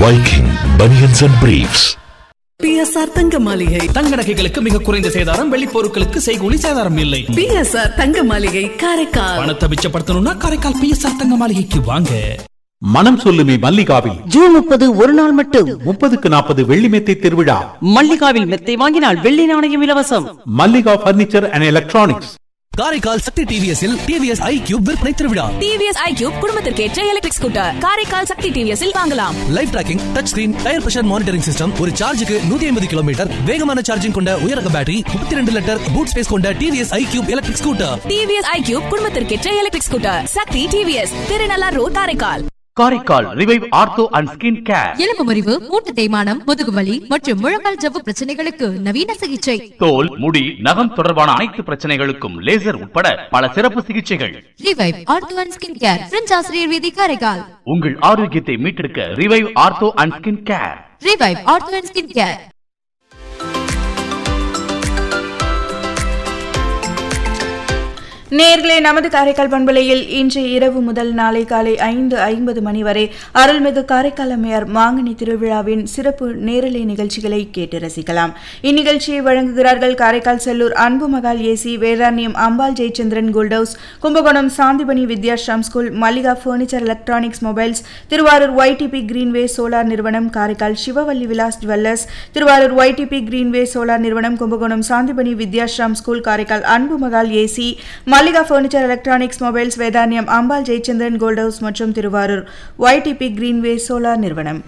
Viking Bunions and Briefs. BSR தங்க மாளிகை தங்க நகைகளுக்கு மிக குறைந்த சேதாரம் வெள்ளி பொருட்களுக்கு செய்கூலி சேதாரம் இல்லை பிஎஸ்ஆர் தங்க மாளிகை காரைக்கால் பணத்தை மிச்சப்படுத்தணும்னா காரைக்கால் பிஎஸ்ஆர் தங்க மாளிகைக்கு வாங்க மனம் சொல்லுமே மல்லிகாவில் ஜூன் முப்பது ஒரு நாள் மட்டும் முப்பதுக்கு நாற்பது வெள்ளி மெத்தை திருவிழா மல்லிகாவில் மெத்தை வாங்கினால் வெள்ளி நாணயம் இலவசம் Mallika furniture and electronics Karaikal Sakthi டிவிஎஸ்ஸில் டிவிஎஸ் ஐ கியூப் விற்பனை திருவிழா டிவிஎஸ் ஐக்யூப் குடும்பத்திற்கேற்ற எலக்ட்ரிக் ஸ்கூட்டர் காரைக்கால் சக்தி டிவிஎஸ்ஸில் வாங்கலாம் live tracking touch screen tyre pressure monitoring system ஒரு சார்ஜுக்கு நூத்தி ஐம்பது கிலோமீட்டர் வேகமான சார்ஜிங் கொண்ட உயரக பேட்டரி முப்பத்தி ரெண்டு லிட்டர் பூட் ஸ்பேஸ் கொண்ட TVS iQube electric scooter TVS iQube குடும்பத்திற்கேற்ற electric scooter Sakthi TVS Thirunallar road Karaikal Karaikal revive ortho and skin care எலும்பு முறிவு மூட்டு தேய்மானம் முதுகு வலி மற்றும் முழங்கால் ஜவ்வு பிரச்சனைகளுக்கு நவீன சிகிச்சை தோல் முடி நகம் தொடர்பான அனைத்து பிரச்சனைகளுக்கும் லேசர் உட்பட பல சிறப்பு சிகிச்சைகள் revive ortho and skin care French ஆசிரியர் வீதி காரைக்கால் உங்கள் ஆரோக்கியத்தை மீட்டெடுக்க revive ortho and skin care revive ortho and skin care நேர்களே நமது காரைக்கால் பண்பலையில் இன்று இரவு முதல் நாளை காலை ஐந்து ஐம்பது மணி வரை அருள்மிகு காரைக்கால் அம்மையார் மாங்கனி திருவிழாவின் சிறப்பு நேரலை நிகழ்ச்சிகளை கேட்டு ரசிக்கலாம் இந்நிகழ்ச்சியை வழங்குகிறார்கள் Karaikal Sellur Anbu Mahal AC Vedaranyam Ambal Jayachandran gold house Kumbakonam Sandipani Vidyashram school Mallika furniture electronics mobiles Thiruvarur YDP greenway solar நிறுவனம் Karaikal Sivavalli Vilas jewellers Thiruvarur YDP greenway solar நிறுவனம் Kumbakonam Sandipani Vidyashram school Karaikal Anbu Mahal AC Mallika furniture electronics mobiles Vedaranyam Ambal Jayachandran gold house மற்றும் திருவாரூர் ஒய்டிபி கிரீன்வே சோலார் நிறுவனம்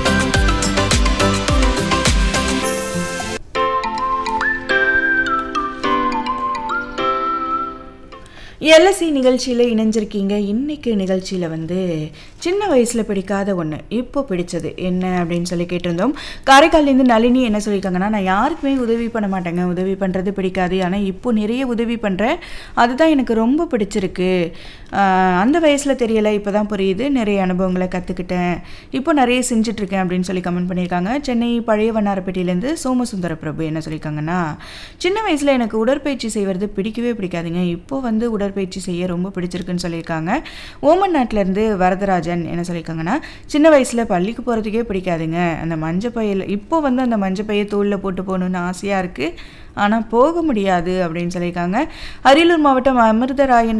எல்எஸ்சி நிகழ்ச்சியில் இணைஞ்சிருக்கீங்க இன்னைக்கு நிகழ்ச்சியில் வந்து சின்ன வயசில் பிடிக்காத ஒன்று இப்போ பிடிச்சது என்ன அப்படின்னு சொல்லி கேட்டிருந்தோம் காரைக்கால்லேருந்து நளினி என்ன சொல்லியிருக்காங்கன்னா நான் யாருக்குமே உதவி பண்ண மாட்டேங்க உதவி பண்ணுறது பிடிக்காது ஆனால் இப்போ நிறைய உதவி பண்ணுறேன் அதுதான் எனக்கு ரொம்ப பிடிச்சிருக்கு ஆஹ் அந்த வயசில் தெரியலை இப்போ தான் புரியுது நிறைய அனுபவங்களை கற்றுக்கிட்டேன் இப்போ நிறைய செஞ்சிட்ருக்கேன் அப்படின்னு சொல்லி கமெண்ட் பண்ணியிருக்காங்க சென்னை பழைய வண்ணாரப்பேட்டையிலேருந்து சோமசுந்தர பிரபு என்ன சொல்லியிருக்காங்கன்னா சின்ன வயசில் எனக்கு உடற்பயிற்சி செய்வது பிடிக்கவே பிடிக்காதுங்க இப்போ வந்து உடற்பயிற்சி செய்ய ரொம்ப பிடிச்சிருக்குன்னு சொல்லியிருக்காங்க ஓமன் நாட்டிலேருந்து வரதராஜன் என்ன சொல்லியிருக்காங்கன்னா சின்ன வயசில் பள்ளிக்கு போகிறதுக்கே பிடிக்காதுங்க அந்த மஞ்சள் பையில் இப்போ வந்து அந்த மஞ்சள் பையை தோளில் போட்டு போகணுன்னு ஆசையாக இருக்குது ஆனால் போக முடியாது அப்படின்னு சொல்லியிருக்காங்க அரியலூர் மாவட்டம் அமிர்தராயன்